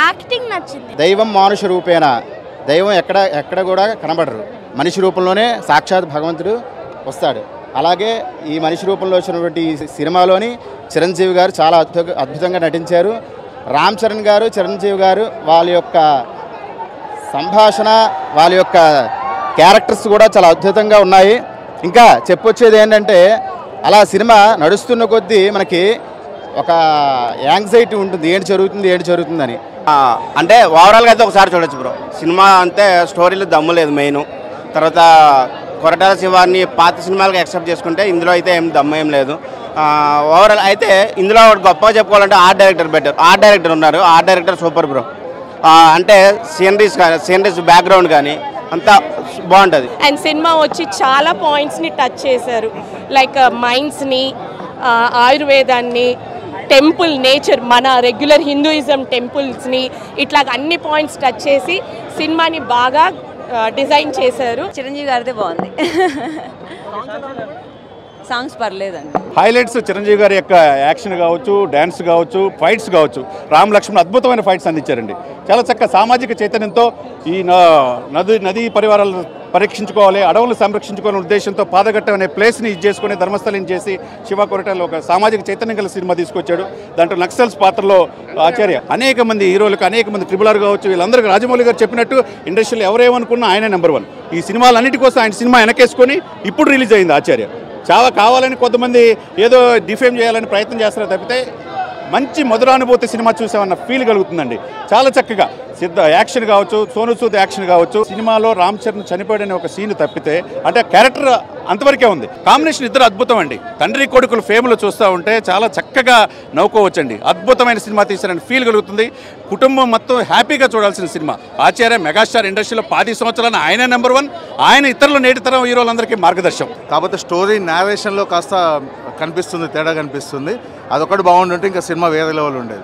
acting నచ్చింది దైవం మానుష రూపేణ దైవం ఎక్కడ ఎక్కడ కూడా కనబడరు మనిషి రూపంలోనే సాక్షాత్ భగవంతుడు వస్తాడు అలాగే ఈ మనిషి రూపంలో వచ్చినటువంటి ఈ సినిమాలోని చిరంజీవి గారు చాలా అద్భుత అద్భుతంగా నటించారు రామ్ చరణ్ గారు చిరంజీవి గారు వాళ్ళ యొక్క సంభాషణ వాళ్ళ యొక్క క్యారెక్టర్స్ కూడా చాలా అద్భుతంగా ఉన్నాయి ఇంకా చెప్పొచ్చేది ఏంటంటే అలా సినిమా నడుస్తున్న కొద్దీ మనకి ఒక యాంగ్జైటీ ఉంటుంది ఏంటి జరుగుతుంది ఏంటి జరుగుతుందని ఆ, అంటే ఓవరాల్గా అయితే ఒకసారి చూడొచ్చు బ్రో సినిమా అంటే స్టోరీలో దమ్ము లేదు మెయిన్ తర్వాత కొరటాల శివాన్ని పాత సినిమాలకు యాక్సెప్ట్ చేసుకుంటే ఇందులో అయితే ఏం దమ్ము ఏం లేదు ఆ, ఓవరాల్ అయితే ఇందులో ఒకటి గొప్పగా చెప్పుకోవాలంటే art director better art director ఉన్నారు ఆర్ట్ డైరెక్టర్ సూపర్ బ్రో ఆ, అంటే సీనరీస్ కానీ సీనరీస్ బ్యాక్గ్రౌండ్ కానీ అంతా బాగుంటుంది అండ్ సినిమా వచ్చి చాలా పాయింట్స్ని టచ్ చేశారు లైక్ మైండ్స్ని ఆయుర్వేదాన్ని టెంపుల్ నేచర్ మన రెగ్యులర్ హిందూయిజం టెంపుల్స్ని ఇట్లా అన్ని పాయింట్స్ టచ్ చేసి సినిమాని బాగా డిజైన్ చేశారు చిరంజీవి గారిదే బాగుంది సాంగ్స్ పర్లేదండి హైలైట్స్ చిరంజీవి గారి యొక్క యాక్షన్ కావచ్చు డ్యాన్స్ కావచ్చు ఫైట్స్ కావచ్చు రామ్ లక్ష్మణ్ అద్భుతమైన ఫైట్స్ అందించారండి చాలా చక్కగా సామాజిక చైతన్యంతో ఈ న- నది నదీ పరివారాలను పరీక్షించుకోవాలి అడవులను సంరక్షించుకోవాలనే ఉద్దేశంతో పాదగట్టం అనే ప్లేస్ని ఇది చేసుకుని ధర్మస్థలం చేసి శివ కొరటాలు ఒక సామాజిక చైతన్యం గల సినిమా తీసుకొచ్చాడు దాంట్లో నక్సల్స్ పాత్రలో ఆచార్య అనేక మంది హీరోలకు అనేక మంది ట్రిబులర్ కావచ్చు వీళ్ళందరికీ రాజమౌళి గారు చెప్పినట్టు ఇండస్ట్రీలో ఎవరేమనుకున్నా ఆయనే నెంబర్ వన్ ఈ సినిమాలన్నిటి కోసం ఆయన సినిమా వెనకేసుకొని ఇప్పుడు రిలీజ్ అయింది ఆచార్య చాలా కావాలని కొంతమంది ఏదో డిఫేమ్ చేయాలని ప్రయత్నం చేస్తారు తప్పితే మంచి మధురానుభూతి సినిమా చూసామన్న ఫీల్ కలుగుతుందండి చాలా చక్కగా సిద్ధ యాక్షన్ కావచ్చు సోను సూద్ యాక్షన్ కావచ్చు సినిమాలో రామ్ చరణ్ చనిపోయాడనే ఒక సీన్ తప్పితే అంటే క్యారెక్టర్ అంతవరకే ఉంది కాంబినేషన్ ఇద్దరు అద్భుతం అండి తండ్రి కొడుకులు ఫేమ్లో చూస్తూ ఉంటే చాలా చక్కగా నవ్వుకోవచ్చండి అద్భుతమైన సినిమా తీశారని ఫీల్ కలుగుతుంది కుటుంబం మొత్తం హ్యాపీగా చూడాల్సిన సినిమా ఆచార్య మెగాస్టార్ ఇండస్ట్రీలో పాతి సంవత్సరాలు ఆయన నెంబర్ వన్ ఆయన ఇతరుల నేటి తరం హీరోలందరికీ మార్గదర్శనం కాకపోతే స్టోరీ నేరేషన్లో కాస్త కనిపిస్తుంది తేడా కనిపిస్తుంది అదొకటి బాగుండుంటే ఇంకా సినిమా వేరే లెవెల్ ఉండేది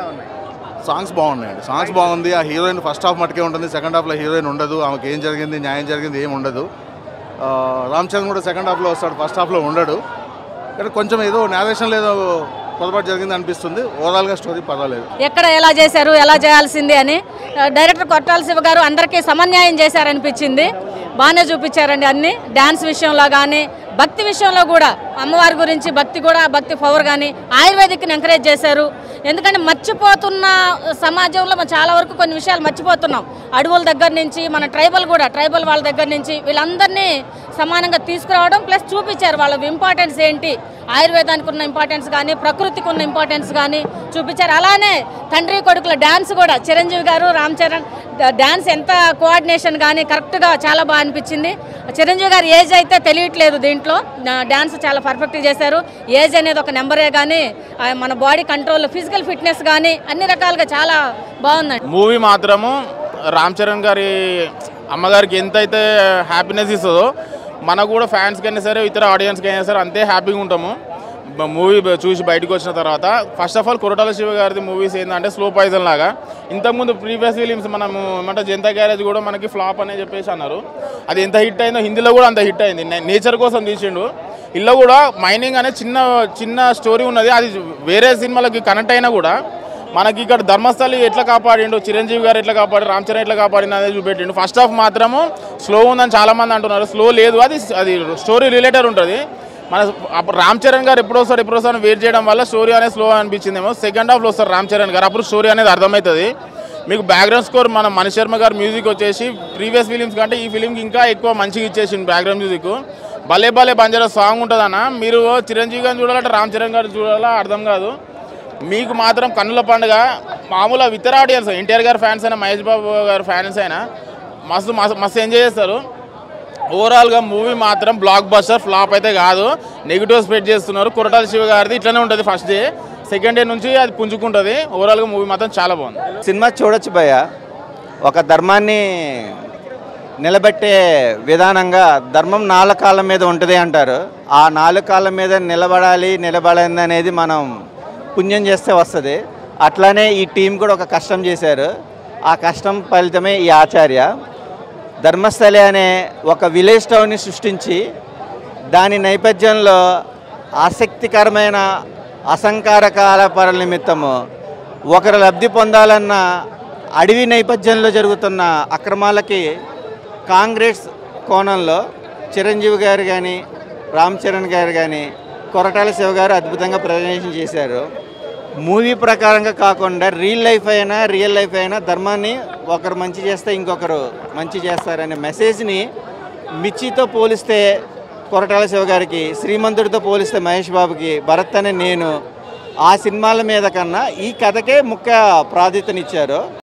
సాంగ్స్ బాగున్నాయండి సాంగ్స్ బాగుంది ఆ హీరోయిన్ ఫస్ట్ హాఫ్ మటుకే ఉంటుంది సెకండ్ హాఫ్లో హీరోయిన్ ఉండదు ఆమెకి ఏం జరిగింది న్యాయం జరిగింది ఏం ఉండదు ఆ, రామ్ చరణ్ కూడా సెకండ్ హాఫ్లో వస్తాడు ఫస్ట్ హాఫ్లో ఉండడు కానీ కొంచెం ఏదో నేరేషన్లో ఏదో పొరపాటు జరిగింది అనిపిస్తుంది ఓవరాల్గా స్టోరీ పర్వాలేదు ఎక్కడ ఎలా చేశారు ఎలా చేయాల్సింది అని ఆ, డైరెక్టర్ కొట్టాల శివ గారు అందరికీ సమన్యాయం చేశారనిపించింది బాగానే చూపించారండి అన్ని డ్యాన్స్ విషయంలో కానీ భక్తి విషయంలో కూడా అమ్మవారి గురించి భక్తి కూడా భక్తి పవర్ కానీ ఆయుర్వేదిక్ని ఎంకరేజ్ చేశారు ఎందుకంటే మర్చిపోతున్న సమాజంలో మనం చాలా వరకు కొన్ని విషయాలు మర్చిపోతున్నాం అడవుల దగ్గర నుంచి మన ట్రైబల్ కూడా ట్రైబల్ వాళ్ళ దగ్గర నుంచి వీళ్ళందరినీ సమానంగా తీసుకురావడం ప్లస్ చూపించారు వాళ్ళ ఇంపార్టెన్స్ ఏంటి ఆయుర్వేదానికి ఉన్న ఇంపార్టెన్స్ కానీ ప్రకృతికి ఉన్న ఇంపార్టెన్స్ కానీ చూపించారు అలానే తండ్రి కొడుకుల డ్యాన్స్ కూడా చిరంజీవి గారు రామ్ చరణ్ డ- డ్యాన్స్ ఎంత కోఆర్డినేషన్ కానీ కరెక్ట్గా చాలా బాగా అనిపించింది చిరంజీవి గారి ఏజ్ అయితే తెలియట్లేదు దీంట్లో నా- డ్యాన్స్ చాలా పర్ఫెక్ట్గా చేశారు ఏజ్ అనేది ఒక నెంబరే కానీ ఆ మన బాడీ కంట్రోల్ ఫిజికల్ ఫిట్నెస్ కానీ అన్ని రకాలుగా చాలా బాగుందండి మూవీ మాత్రము రామ్ చరణ్ గారి అమ్మగారికి ఎంతైతే హ్యాపీనెస్ ఇస్తుందో మనకు కూడా ఫ్యాన్స్కి అయినా సరే ఇతర ఆడియన్స్కి అయినా సరే అంతే హ్యాపీగా ఉంటాము మూవీ చూసి బయటకు వచ్చిన తర్వాత first of all Koratala Siva గారిది మూవీస్ ఏంటంటే స్లో పాయిజన్ లాగా ఇంతకుముందు ప్రీవియస్ ఫిలిమ్స్ మనము ఏమంటే జనతా గ్యారేజ్ కూడా మనకి ఫ్లాప్ అనే చెప్పేసి అన్నారు అది ఎంత హిట్ అయిందో హిందీలో కూడా అంత హిట్ అయింది నే- నేచర్ కోసం తీసిండు ఇలా కూడా మైనింగ్ అనే చిన్న చిన్న స్టోరీ ఉన్నది అది వేరే సినిమాలకి కనెక్ట్ అయినా కూడా మనకి ఇక్కడ ధర్మస్థలి ఎట్లా కాపాడిండు చిరంజీవి గారు ఎట్లా కాపాడు రామ్ చరణ్ ఎట్లా కాపాడిండు అనేది చూపెట్టిండు ఫస్ట్ హాఫ్ మాత్రము స్లో ఉందని చాలా మంది అంటున్నారు స్లో లేదు అది అది స్టోరీ రిలేటెడ్ ఉంటుంది మన అప్పుడు రామ్ చరణ్ గారు ఎప్పుడు వస్తారు ఎప్పుడు వస్తారు వెయిట్ చేయడం వల్ల స్టోరీ అనేది స్లో అనిపించిందేమో సెకండ్ హాఫ్లో వస్తారు రామ్ చరణ్ గారు అప్పుడు స్టోరీ అనేది అర్థమవుతుంది మీకు బ్యాక్గ్రౌండ్ స్కోర్ మన మణి శర్మ గారు మ్యూజిక్ వచ్చేసి ప్రీవియస్ ఫిలిమ్స్ కంటే ఈ ఫిలింకి ఇంకా ఎక్కువ మంచిగా ఇచ్చేసింది బ్యాక్గ్రౌండ్ మ్యూజిక్ భలే భలే బంజారా సాంగ్ ఉంటుందన్న మీరు చిరంజీవి గారిని చూడాలంటే రామ్ చరణ్ గారు చూడాలా అర్థం కాదు మీకు మాత్రం కన్నుల పండుగ మామూలుగా ఇతర ఆడియన్స్ ఎన్టీఆర్ గారి ఫ్యాన్స్ అయినా మహేష్ బాబు గారి ఫ్యాన్స్ అయినా మస్తు మస్తు మస్తు ఎంజాయ్ చేస్తారు ఓవరాల్గా మూవీ మాత్రం బ్లాక్ బస్టర్ ఫ్లాప్ అయితే కాదు నెగిటివ్ స్ప్రెడ్ చేస్తున్నారు కొరటాల శివ గారిది ఇట్లనే ఉంటుంది ఫస్ట్ డే సెకండ్ డే నుంచి అది పుంజుకుంటుంది ఓవరాల్గా మూవీ మాత్రం చాలా బాగుంది సినిమా చూడొచ్చు భయ్య ఒక ధర్మాన్ని నిలబెట్టే విధానంగా ధర్మం నాలుగు కాళ్ళ మీద ఉంటుంది అంటారు ఆ నాలుగు కాళ్ళ మీద నిలబడాలి నిలబడింది అనేది మనం పుణ్యం చేస్తే వస్తుంది అట్లానే ఈ టీం కూడా ఒక కష్టం చేశారు ఆ కష్టం ఫలితమే ఈ ఆచార్య ధర్మస్థలి అనే ఒక విలేజ్ టౌన్ని సృష్టించి దాని నేపథ్యంలో ఆసక్తికరమైన అసంకార కార్యపరల నిమిత్తము ఒకరు లబ్ధి పొందాలన్న అడవి నేపథ్యంలో జరుగుతున్న అక్రమాలకి కాంగ్రెస్ కోణంలో చిరంజీవి గారు కానీ రామ్ చరణ్ గారు కానీ కొరటాల శివ గారు అద్భుతంగా ప్రజెంటేషన్ చేశారు మూవీ ప్రకారంగా కాకుండా రియల్ లైఫ్ అయినా రియల్ లైఫ్ అయినా ధర్మాన్ని ఒకరు మంచి చేస్తే ఇంకొకరు మంచి చేస్తారనే మెసేజ్ని మిర్చితో పోలిస్తే కొరటాల శివ గారికి శ్రీమంతుడితో పోలిస్తే మహేష్ బాబుకి భరత్ అనే నేను ఆ సినిమాల మీద కన్నా ఈ కథకే ముఖ్య ప్రాధాన్యతనిచ్చారు